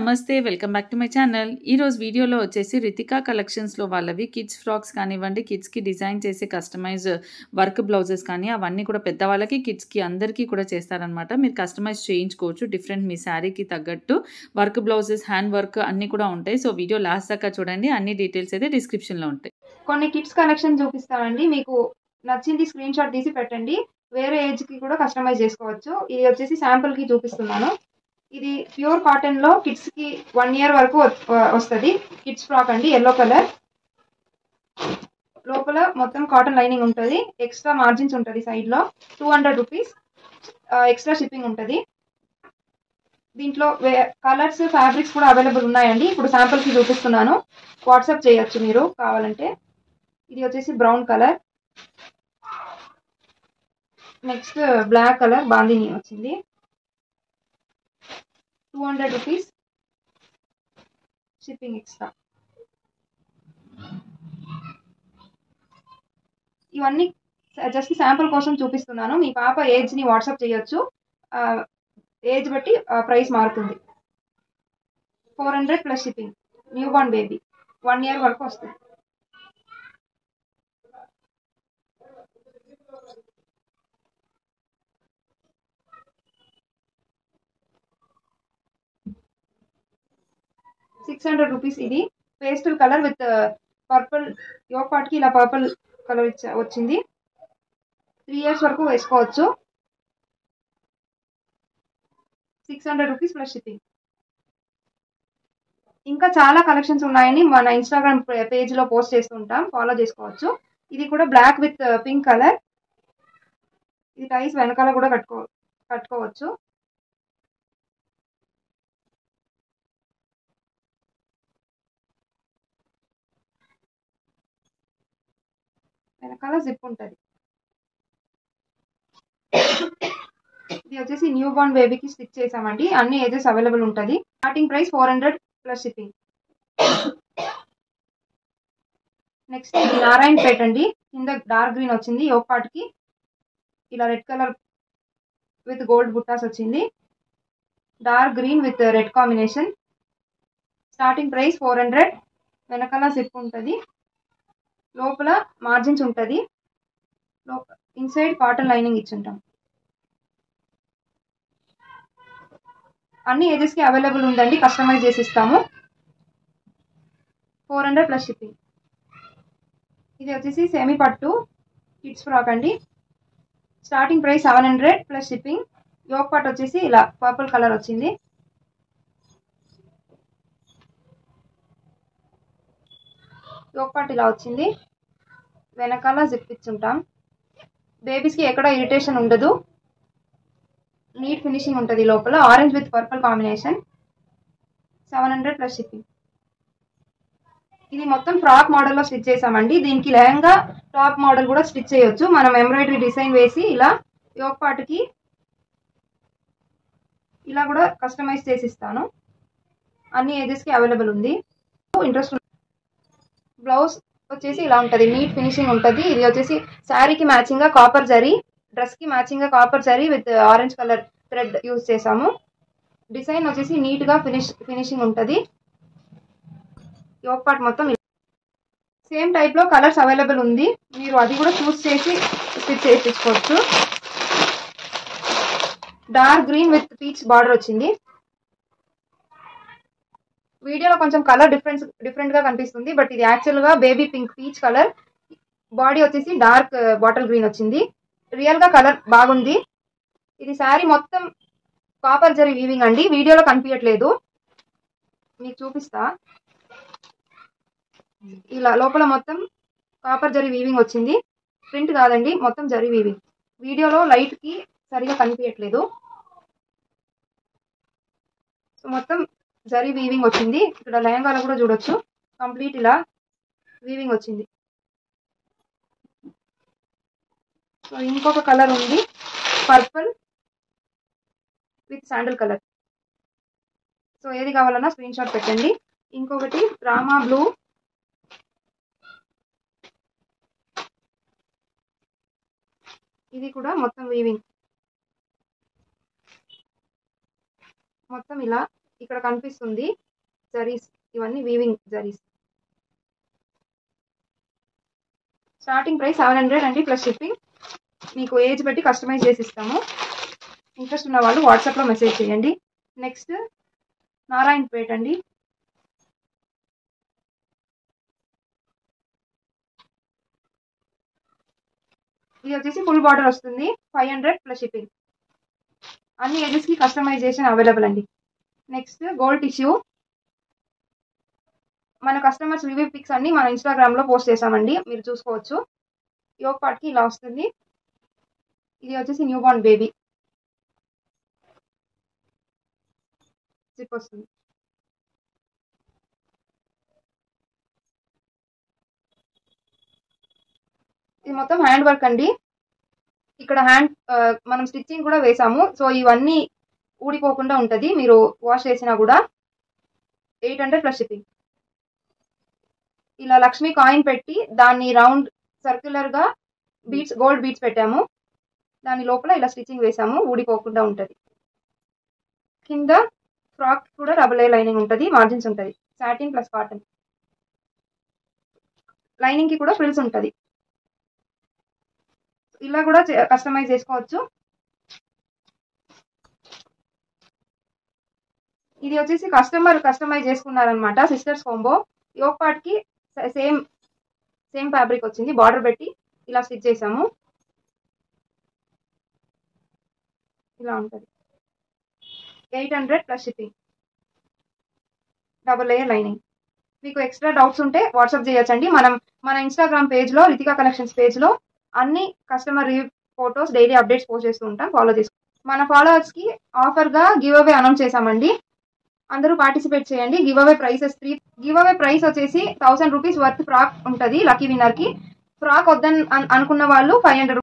నమస్తే welcome back to my channel ఈరోజు వీడియోలో వచ్చేసి రితికా కలెక్షన్స్లో వాళ్ళవి కిడ్స్ ఫ్రాక్స్ కానివ్వండి కిడ్స్కి డిజైన్ చేసే కస్టమైజ్ వర్క్ బ్లౌజెస్ కానీ అవన్నీ కూడా పెద్దవాళ్ళకి కిడ్స్కి అందరికీ కూడా చేస్తారనమాట మీరు కస్టమైజ్ చేయించుకోవచ్చు డిఫరెంట్ మీ శారీకి తగ్గట్టు వర్క్ బ్లౌజెస్ హ్యాండ్ వర్క్ అన్నీ కూడా ఉంటాయి సో వీడియో లాస్ట్ దాకా చూడండి అన్ని డీటెయిల్స్ అయితే డిస్క్రిప్షన్లో ఉంటాయి కొన్ని కిడ్స్ కలెక్షన్ చూపిస్తామండి మీకు నచ్చింది స్క్రీన్ షాట్ తీసి పెట్టండి వేరే ఏజ్ కి కూడా కస్టమైజ్ చేసుకోవచ్చు ఇది వచ్చేసి శాంపుల్ కి చూపిస్తున్నాను ఇది ప్యూర్ కాటన్ లో కిడ్స్ కి వన్ ఇయర్ వరకు వస్తుంది కిడ్స్ ఫ్రాక్ అండి ఎల్లో కలర్ లోపల మొత్తం కాటన్ లైనింగ్ ఉంటుంది ఎక్స్ట్రా మార్జిన్స్ ఉంటుంది సైడ్ లో two hundred rupees extra shipping ఉంటుంది దీంట్లో కలర్స్ ఫ్యాబ్రిక్స్ కూడా అవైలబుల్ ఉన్నాయండి ఇప్పుడు శాంపుల్ కి చూపిస్తున్నాను వాట్సాప్ చేయొచ్చు మీరు కావాలంటే ఇది వచ్చేసి brown colour next black colour bandhani వచ్చింది two hundred rupees shipping extra ఇవన్నీ జస్ట్ శాంపుల్ కోసం చూపిస్తున్నాను మీ పాప ఏజ్ని వాట్సాప్ చేయొచ్చు ఏజ్ బట్టి ప్రైస్ మారుతుంది four hundred plus shipping new born baby one year వరకు వస్తుంది సిక్స్ హండ్రెడ్ రూపీస్ ఇది pastel colour with purple yoke పార్ట్కి ఇలా పర్పుల్ కలర్ ఇచ్చా వచ్చింది త్రీ ఇయర్స్ వరకు వేసుకోవచ్చు six hundred rupees plus shipping ఇంకా చాలా కలెక్షన్స్ ఉన్నాయని మన ఇన్స్టాగ్రామ్ పేజ్లో పోస్ట్ చేస్తుంటాం ఫాలో చేసుకోవచ్చు ఇది కూడా బ్లాక్ విత్ పింక్ కలర్ ఇది టైస్ వెనకాల కూడా కట్టుకో కట్టుకోవచ్చు వెనకాల జిప్ ఉంటుంది ఇది వచ్చేసి న్యూ బార్న్ బేబీకి స్టిచ్ చేసామండి అన్ని ఏజెస్ అవైలబుల్ ఉంటుంది starting price four hundred plus shipping next ఇది నారాయణ పేట్ అండి కింద డార్క్ గ్రీన్ వచ్చింది యోగ్ పార్ట్కి ఇలా రెడ్ కలర్ విత్ గోల్డ్ బుట్టాస్ వచ్చింది dark green with red combination starting price four hundred వెనకాల జిప్ ఉంటుంది లోపల మార్జిన్స్ ఉంటుంది లోపల ఇన్సైడ్ కాటన్ లైనింగ్ ఇచ్చుంటాం అన్ని ఏజెస్కి అవైలబుల్ ఉందండి కస్టమైజ్ చేసి ఇస్తాము ఫోర్ హండ్రెడ్ ప్లస్ షిప్పింగ్ ఇది వచ్చేసి సెమీ పట్టు కిడ్స్ ఫ్రాక్ అండి starting price seven hundred plus shipping yoke part వచ్చేసి ఇలా పర్పుల్ కలర్ వచ్చింది యోగ్ పార్ట్ ఇలా వచ్చింది వెనకాల జిప్ ఇచ్చుంటాం బేబీస్కి ఎక్కడ ఇరిటేషన్ ఉండదు నీట్ ఫినిషింగ్ ఉంటుంది లోపల orange with purple combination seven hundred plus shipping ఇది మొత్తం ఫ్రాక్ మోడల్లో స్టిచ్ చేసామండి దీనికి లెహంగా టాప్ మోడల్ కూడా స్టిచ్ చేయొచ్చు మనం ఎంబ్రాయిడరీ డిజైన్ వేసి ఇలా యోగ్ పార్ట్కి ఇలా కూడా కస్టమైజ్ చేసి ఇస్తాను అన్ని ఏజెస్కి అవైలబుల్ ఉంది ఇంట్రెస్ట్ బ్లౌజ్ వచ్చేసి ఇలా ఉంటుంది నీట్ ఫినిషింగ్ ఉంటుంది ఇది వచ్చేసి శారీకి మ్యాచింగ్గా కాపర్ జరీ డ్రెస్కి మ్యాచింగ్గా copper zari with orange colour thread use చేసాము డిజైన్ వచ్చేసి నీట్గా ఫినిష్ ఫినిషింగ్ ఉంటుంది యోగ్ పార్ట్ మొత్తం సేమ్ టైప్లో కలర్స్ అవైలబుల్ ఉంది మీరు అది కూడా చూస్ చేసి స్టిచ్ చేయించుకోవచ్చు dark green with peach border వచ్చింది వీడియోలో కొంచెం కలర్ డిఫరెన్స్ డిఫరెంట్ గా కనిపిస్తుంది బట్ ఇది యాక్చువల్ గా baby pink peach colour body వచ్చేసి డార్క్ బాటిల్ గ్రీన్ వచ్చింది రియల్ గా కలర్ బాగుంది ఇది శారీ మొత్తం కాపర్ జరీ వీవింగ్ అండి వీడియోలో కనిపించట్లేదు మీకు చూపిస్తా ఇలా లోపల మొత్తం కాపర్ జరీ వీవింగ్ వచ్చింది ప్రింట్ కాదండి మొత్తం జరీ వీవింగ్ వీడియోలో లైట్ కి సరిగా కనిపించట్లేదు సో మొత్తం జరీ వీవింగ్ వచ్చింది ఇక్కడ లెహంగాలో కూడా చూడొచ్చు కంప్లీట్ ఇలా వీవింగ్ వచ్చింది సో ఇంకొక కలర్ ఉంది purple with sandal colour so ఏది కావాలన్నా స్క్రీన్ షాట్ పెట్టండి ఇంకొకటి రామా బ్లూ ఇది కూడా మొత్తం వీవింగ్ మొత్తం ఇలా ఇక్కడ కనిపిస్తుంది జరీస్ ఇవన్నీ weaving zaris starting price seven hundred అండి ప్లస్ షిప్పింగ్ మీకు ఏజ్ బట్టి కస్టమైజ్ చేసి ఇస్తాము ఇంట్రెస్ట్ ఉన్న వాళ్ళు వాట్సాప్లో మెసేజ్ చేయండి నెక్స్ట్ నారాయణపేట్ అండి ఇది వచ్చేసి ఫుల్ బార్డర్ వస్తుంది ఫైవ్ హండ్రెడ్ ప్లస్ షిప్పింగ్ అన్ని ఏజెస్కి కస్టమైజేషన్ అవైలబుల్ అండి నెక్స్ట్ గోల్డ్ టిష్యూ మన కస్టమర్స్ రివ్యూ పిక్స్ అన్ని మన ఇన్స్టాగ్రామ్లో పోస్ట్ చేసామండి మీరు చూసుకోవచ్చు యోగ్ పార్ట్కి ఇలా వస్తుంది ఇది వచ్చేసి న్యూ బార్న్ బేబీ జిప్ వస్తుంది ఇది మొత్తం హ్యాండ్ వర్క్ అండి ఇక్కడ హ్యాండ్ మనం స్టిచ్చింగ్ కూడా వేసాము సో ఇవన్నీ ఊడిపోకుండా ఉంటుంది మీరు వాష్ చేసినా కూడా ఎయిట్ హండ్రెడ్ ప్లస్ షిప్పింగ్ ఇలా లక్ష్మీ కాయిన్ పెట్టి దాన్ని రౌండ్ సర్క్యులర్గా బీట్స్ గోల్డ్ బీట్స్ పెట్టాము దాని లోపల ఇలా స్టిచ్చింగ్ వేసాము ఊడిపోకుండా ఉంటుంది కింద ఫ్రాక్ కూడా డబుల్ ఏ లైనింగ్ ఉంటుంది మార్జిన్స్ ఉంటుంది సాటిన్ ప్లస్ కాటన్ లైనింగ్ కి కూడా ఫ్రిల్స్ ఉంటుంది ఇలా కూడా కస్టమైజ్ చేసుకోవచ్చు ఇది వచ్చేసి కస్టమర్ కస్టమైజ్ చేసుకున్నారనమాట సిస్టర్స్ కాంబో యోగ్ పార్ట్ కి సేమ్ సేమ్ ఫ్యాబ్రిక్ వచ్చింది బార్డర్ పెట్టి ఇలా స్టిచ్ చేసాము ఇలా ఉంటుంది eight hundred plus shipping double layer lining మీకు ఎక్స్ట్రా డౌట్స్ ఉంటే వాట్సాప్ చేయొచ్చండి మనం మన ఇన్స్టాగ్రామ్ పేజ్లో రితికా కలెక్షన్స్ పేజ్లో అన్ని customer review photos daily updates post చేస్తూ ఉంటాం ఫాలో చేసుకో మన ఫాలోవర్స్కి ఆఫర్గా గివ్ అవే అనౌన్స్ చేశామండి అందరూ పార్టిసిపేట్ చేయండి give away prizes three give away prize వచ్చేసి థౌసండ్ రూపీస్ వర్త్ ఫ్రాక్ ఉంటుంది లక్కీ విన్నర్కి ఫ్రాక్ వద్దని అనుకున్న వాళ్ళు ఫైవ్ హండ్రెడ్